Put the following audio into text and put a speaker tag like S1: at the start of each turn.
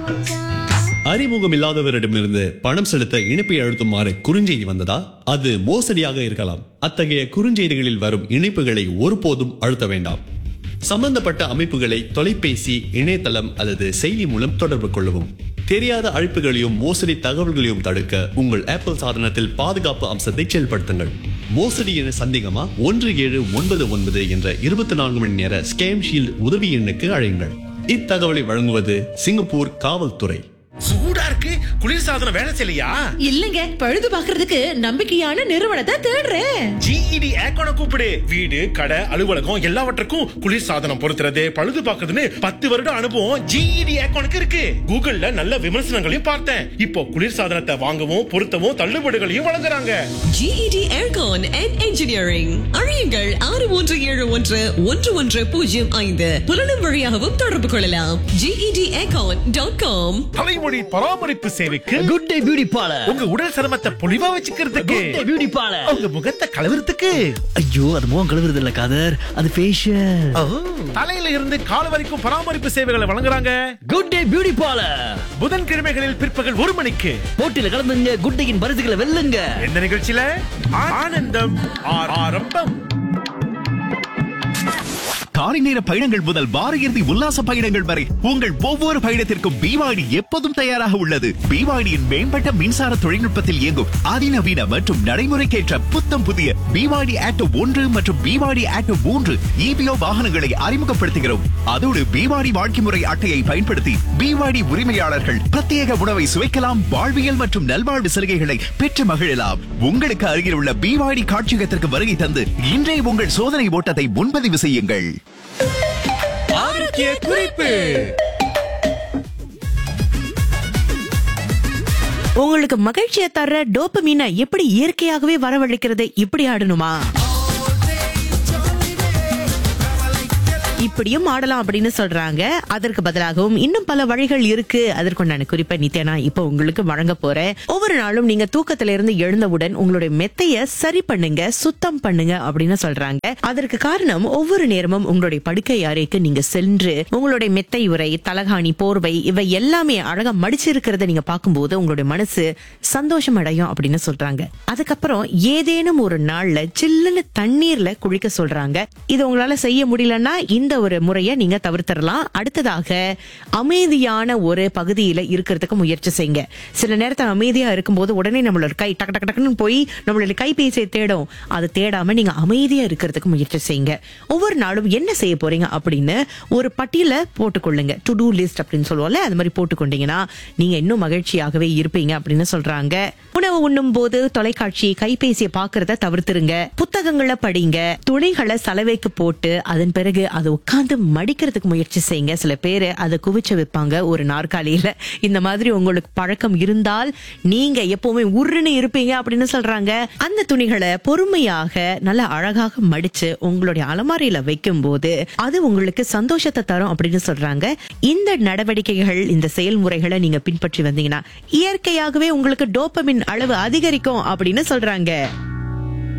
S1: அறிமுகம் இல்லாதவரிடமிருந்து பணம் செலுத்த இணைப்பை அழுத்துமாறு குறுஞ்செய்தி வந்ததா அது மோசடியாக இருக்கலாம் அத்தகைய குறுஞ்செய்திகளில் வரும் இணைப்புகளை ஒருபோதும் அழுத்த வேண்டாம் சம்பந்தப்பட்ட அமைப்புகளை தொலைபேசி இணையதளம் அல்லது செயலி மூலம் தொடர்பு கொள்ளவும் தெரியாத அழைப்புகளையும் மோசடி தகவல்களையும் தடுக்க உங்கள் ஆப்பிள் சாதனத்தில் பாதுகாப்பு அம்சத்தை செயல்படுத்துங்கள் மோசடி என சந்தேகமா ஒன்று ஏழு ஒன்பது ஒன்பது என்ற இருபத்தி நான்கு மணி நேர ஸ்கேம் ஷீல்ட் உதவி எண்ணுக்கு அழையுங்கள் இத்தகவலை வழங்குவது சிங்கப்பூர் காவல்துறை
S2: சூடா இருக்கு குளிர்சாதனம் வேலை செய்யலையா
S3: இல்லங்க பழுது பாக்குறதுக்கு நம்பிக்கையான நிறுவனத்தை தேடுறேன்
S2: ஜிஇடி ஏக்கோன கூப்பிடு வீடு கடை அலுவலகம் எல்லாவற்றுக்கும் குளிர்சாதனம் பொருத்துறது பழுது பார்க்கறதுன்னு பத்து வருட அனுபவம் ஜிஇடி ஏக்கோனுக்கு இருக்கு கூகுள்ல நல்ல விமர்சனங்களையும் பார்த்தேன் இப்போ குளிர்சாதனத்தை வாங்கவும் பொருத்தவும் தள்ளுபடிகளையும் வழங்குறாங்க
S4: GED Aircon and Engineering அழியுங்கள் ஆறு ஒன்று ஏழு ஒன்று ஒன்று ஒன்று பூஜ்ஜியம் ஐந்து புலனும் வழியாகவும் தொடர்பு கொள்ளலாம் GED Aircon டாட் காம்
S2: தலைமுடி பராமரிப்பு சேவைக்கு
S5: குட் டே பியூட்டி பார்லர்
S2: உங்க உடல் சருமத்தை பொலிவா வச்சுக்கிறதுக்கு
S5: குட் டே பியூட்டி பார்லர்
S2: உங்க முகத்தை கலவரத்துக்கு
S5: ஐயோ அது முகம் கழுவுறது இல்ல காதர் அது ஃபேஷியல்
S2: ஓ, தலையில இருந்து கால் வரைக்கும் பராமரிப்பு சேவைகளை வழங்குறாங்க
S5: குட் டே பியூட்டி பார்லர்
S2: புதன்கிழமைகளில் பிற்பகல் ஒரு மணிக்கு
S5: போட்டியில கலந்துங்க குட் டேயின் பரிசுகளை வெல்லுங்க
S2: எந்த நிகழ்ச்சியில ஆனந்தம் ஆ- ஆரம்பம்
S6: காலை நேர பயணங்கள் முதல் வார இறுதி உல்லாச பயணங்கள் வரை உங்கள் ஒவ்வொரு பயணத்திற்கும் பிவாடி எப்போதும் தயாராக உள்ளது பிவாடியின் மேம்பட்ட மின்சார தொழில்நுட்பத்தில் இயங்கும் அதிநவீன மற்றும் நடைமுறைக்கேற்ற புத்தம் புதிய பிவாடி ஆட்டோ ஒன்று மற்றும் பிவாடி ஆட்டோ மூன்று இபிஓ வாகனங்களை அறிமுகப்படுத்துகிறோம் அதோடு பிவாடி வாழ்க்கை முறை அட்டையை பயன்படுத்தி பிவாடி உரிமையாளர்கள் பிரத்யேக உணவை சுவைக்கலாம் வாழ்வியல் மற்றும் நல்வாழ்வு சலுகைகளை பெற்று மகிழலாம் உங்களுக்கு அருகில் உள்ள பிவாடி காட்சியகத்திற்கு வருகை தந்து இன்றைய உங்கள் சோதனை ஓட்டத்தை முன்பதிவு செய்யுங்கள்
S2: ஆரோக்கிய குறிப்பு
S7: உங்களுக்கு மகிழ்ச்சியை தர்ற டோபமீனை எப்படி இயற்கையாகவே வரவழைக்கிறது இப்படி ஆடணுமா இப்படியும் ஆடலாம் அப்படின்னு சொல்றாங்க அதற்கு பதிலாகவும் இன்னும் பல வழிகள் இருக்கு அதற்குண்டான குறிப்பை நித்யா நான் இப்போ உங்களுக்கு வழங்க போறேன் ஒவ்வொரு நாளும் நீங்க தூக்கத்துல இருந்து எழுந்தவுடன் உங்களுடைய மெத்தைய சரி பண்ணுங்க சுத்தம் பண்ணுங்க அப்படின்னு சொல்றாங்க அதற்கு காரணம் ஒவ்வொரு நேரமும் உங்களுடைய படுக்கை அறைக்கு நீங்க சென்று உங்களுடைய மெத்தை உரை தலகாணி போர்வை இவை எல்லாமே அழகா மடிச்சிருக்கிறத நீங்க பார்க்கும்போது உங்களுடைய மனசு சந்தோஷம் அடையும் அப்படின்னு சொல்றாங்க அதுக்கப்புறம் ஏதேனும் ஒரு நாள்ல சில்லுன்னு தண்ணீர்ல குளிக்க சொல்றாங்க இது உங்களால செய்ய முடியலன்னா இந்த ஒரு முறையை நீங்க தவிர்த்திடலாம் அடுத்ததாக அமைதியான ஒரு பகுதியில இருக்கிறதுக்கு முயற்சி செய்யுங்க சில நேரத்துல அமைதியா இருக்கும்போது உடனே நம்மளோட கை டக்கு டக்கு டக்குன்னு போய் நம்மளோட கைபேசியை தேடும் அது தேடாம நீங்க அமைதியா இருக்கிறதுக்கு முயற்சி செய்யுங்க ஒவ்வொரு நாளும் என்ன செய்ய போறீங்க அப்படின்னு ஒரு பட்டியல போட்டுக்கொள்ளுங்க டு டூ லிஸ்ட் அப்படின்னு சொல்லுவோம்ல அது மாதிரி போட்டுக்கொண்டீங்கன்னா நீங்க இன்னும் மகிழ்ச்சியாகவே இருப்பீங்க அப்படின்னு சொல்றாங்க உணவு உண்ணும் போது தொலைக்காட்சி கைபேசியை பாக்குறத தவிர்த்துருங்க புத்தகங்களை படிங்க துணிகளை சலவைக்கு போட்டு அதன் பிறகு அதை உட்கார்ந்து மடிக்கிறதுக்கு முயற்சி செய்யுங்க சில பேர் அதை குவிச்சு வைப்பாங்க ஒரு நாற்காலியில இந்த மாதிரி உங்களுக்கு பழக்கம் இருந்தால் நீங்க எப்பவுமே உருன்னு இருப்பீங்க அப்படின்னு சொல்றாங்க அந்த துணிகளை பொறுமையாக நல்ல அழகாக மடிச்சு உங்களுடைய அலமாரியில வைக்கும் போது அது உங்களுக்கு சந்தோஷத்தை தரும் அப்படின்னு சொல்றாங்க இந்த நடவடிக்கைகள் இந்த செயல்முறைகளை நீங்க பின்பற்றி வந்தீங்கன்னா இயற்கையாகவே உங்களுக்கு டோபமின் அளவு அதிகரிக்கும் அப்படின்னு சொல்றாங்க